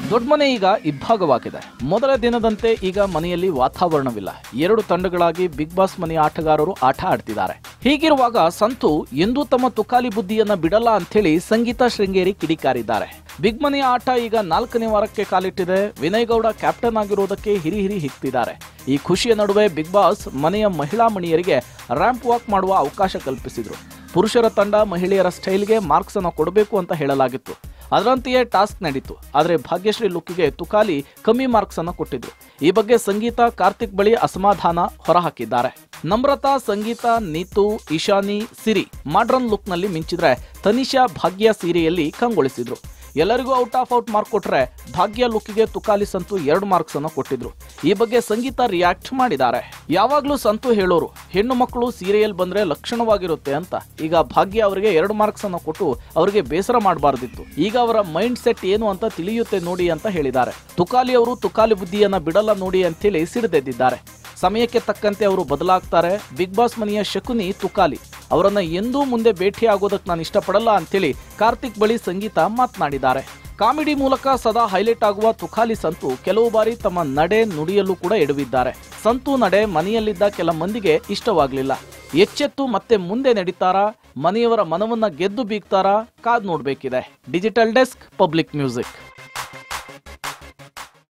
ದೊಡ್ಡ ಮನೆ ಈಗ ಇಬ್ಬಾಗವಾಗಿದೆ ಮೊದಲ ದಿನದಂತೆ ಈಗ ಮನೆಯಲ್ಲಿ ವಾತಾವರಣವಿಲ್ಲ ಎರಡು ತಂಡಗಳಾಗಿ ಬಿಗ್ ಬಾಸ್ ಮನೆಯ ಆಟಗಾರರು ಆಟ ಆಡ್ತಿದ್ದಾರೆ ಹೀಗಿರುವಾಗ ಸಂತು ಎಂದೂ ತಮ್ಮ ತುಕಾಲಿ ಬುದ್ಧಿಯನ್ನ ಬಿಡಲ್ಲ ಅಂಥೇಳಿ ಸಂಗೀತ ಶೃಂಗೇರಿ ಕಿಡಿಕಾರಿದ್ದಾರೆ ಬಿಗ್ ಮನೆಯ ಆಟ ಈಗ ನಾಲ್ಕನೇ ವಾರಕ್ಕೆ ಕಾಲಿಟ್ಟಿದೆ ವಿನಯ್ ಗೌಡ ಕ್ಯಾಪ್ಟನ್ ಆಗಿರುವುದಕ್ಕೆ ಹಿರಿ ಹಿರಿ ಹಿಗ್ತಿದ್ದಾರೆ ಈ ಖುಷಿಯ ನಡುವೆ ಬಿಗ್ ಬಾಸ್ ಮನೆಯ ಮಹಿಳಾ ಮಣಿಯರಿಗೆ ರ್ಯಾಂಪ್ ವಾಕ್ ಮಾಡುವ ಅವಕಾಶ ಕಲ್ಪಿಸಿದ್ರು ಪುರುಷರ ತಂಡ ಮಹಿಳೆಯರ ಸ್ಟೈಲ್ಗೆ ಮಾರ್ಕ್ಸ್ ಅನ್ನು ಕೊಡಬೇಕು ಅಂತ ಹೇಳಲಾಗಿತ್ತು ಅದರಂತೆಯೇ ಟಾಸ್ಕ್ ನಡೀತು ಆದರೆ ಭಾಗ್ಯಶ್ರೀ ಲುಕ್ಕಿಗೆ ತುಕಾಲಿ ಕಮ್ಮಿ ಮಾರ್ಕ್ಸ್ ಅನ್ನು ಕೊಟ್ಟಿದ್ರು ಈ ಬಗ್ಗೆ ಸಂಗೀತ ಕಾರ್ತಿಕ್ ಬಳಿ ಅಸಮಾಧಾನ ಹೊರಹಾಕಿದ್ದಾರೆ ನಮ್ರತಾ ಸಂಗೀತ ನೀತು ಇಶಾನಿ ಸಿರಿ ಮಾಡ್ರನ್ ಲುಕ್ನಲ್ಲಿ ಮಿಂಚಿದ್ರೆ ತನಿಷಾ ಭಾಗ್ಯ ಸೀರೆಯಲ್ಲಿ ಕಂಗೊಳಿಸಿದ್ರು ಎಲ್ಲರಿಗೂ ಔಟ್ ಆಫ್ ಔಟ್ ಮಾರ್ಕ್ ಕೊಟ್ರೆ ಭಾಗ್ಯ ಲುಕ್ಕಿಗೆ ತುಕಾಲಿ ಸಂತು ಎರಡು ಮಾರ್ಕ್ಸ್ ಅನ್ನು ಕೊಟ್ಟಿದ್ರು ಈ ಬಗ್ಗೆ ಸಂಗೀತ ರಿಯಾಕ್ಟ್ ಮಾಡಿದ್ದಾರೆ ಯಾವಾಗ್ಲೂ ಸಂತು ಹೇಳೋರು ಹೆಣ್ಣು ಮಕ್ಕಳು ಸೀರಿಯಲ್ ಬಂದ್ರೆ ಲಕ್ಷಣವಾಗಿರುತ್ತೆ ಅಂತ ಈಗ ಭಾಗ್ಯ ಅವರಿಗೆ ಎರಡು ಮಾರ್ಕ್ಸ್ ಅನ್ನು ಕೊಟ್ಟು ಅವರಿಗೆ ಬೇಸರ ಮಾಡಬಾರ್ದಿತ್ತು ಈಗ ಅವರ ಮೈಂಡ್ ಸೆಟ್ ಏನು ಅಂತ ತಿಳಿಯುತ್ತೆ ನೋಡಿ ಅಂತ ಹೇಳಿದ್ದಾರೆ ತುಕಾಲಿ ಅವರು ತುಕಾಲಿ ಬುದ್ಧಿಯನ್ನ ಬಿಡಲ್ಲ ನೋಡಿ ಅಂತೇಳಿ ಸಿಡಿದೆದ್ದಿದ್ದಾರೆ ಸಮಯಕ್ಕೆ ತಕ್ಕಂತೆ ಅವರು ಬದಲಾಗ್ತಾರೆ ಬಿಗ್ ಬಾಸ್ ಮನೆಯ ಶಕುನಿ ತುಕಾಲಿ ಅವರನ್ನ ಎಂದೂ ಮುಂದೆ ಭೇಟಿ ಆಗೋದಕ್ಕೆ ನಾನು ಇಷ್ಟಪಡಲ್ಲ ಅಂತೇಳಿ ಕಾರ್ತಿಕ್ ಬಳಿ ಸಂಗೀತ ಮಾತನಾಡಿದ್ದಾರೆ ಕಾಮಿಡಿ ಮೂಲಕ ಸದಾ ಹೈಲೈಟ್ ಆಗುವ ತುಕಾಲಿ ಸಂತು ಕೆಲವು ಬಾರಿ ತಮ್ಮ ನಡೆ ನುಡಿಯಲ್ಲೂ ಕೂಡ ಎಡವಿದ್ದಾರೆ ಸಂತು ನಡೆ ಮನೆಯಲ್ಲಿದ್ದ ಕೆಲ ಮಂದಿಗೆ ಇಷ್ಟವಾಗ್ಲಿಲ್ಲ ಎಚ್ಚೆತ್ತು ಮತ್ತೆ ಮುಂದೆ ನಡೀತಾರಾ ಮನೆಯವರ ಮನವನ್ನ ಗೆದ್ದು ಬೀಗ್ತಾರಾ ಕಾದ್ ನೋಡ್ಬೇಕಿದೆ ಡಿಜಿಟಲ್ ಡೆಸ್ಕ್ ಪಬ್ಲಿಕ್ ಮ್ಯೂಸಿಕ್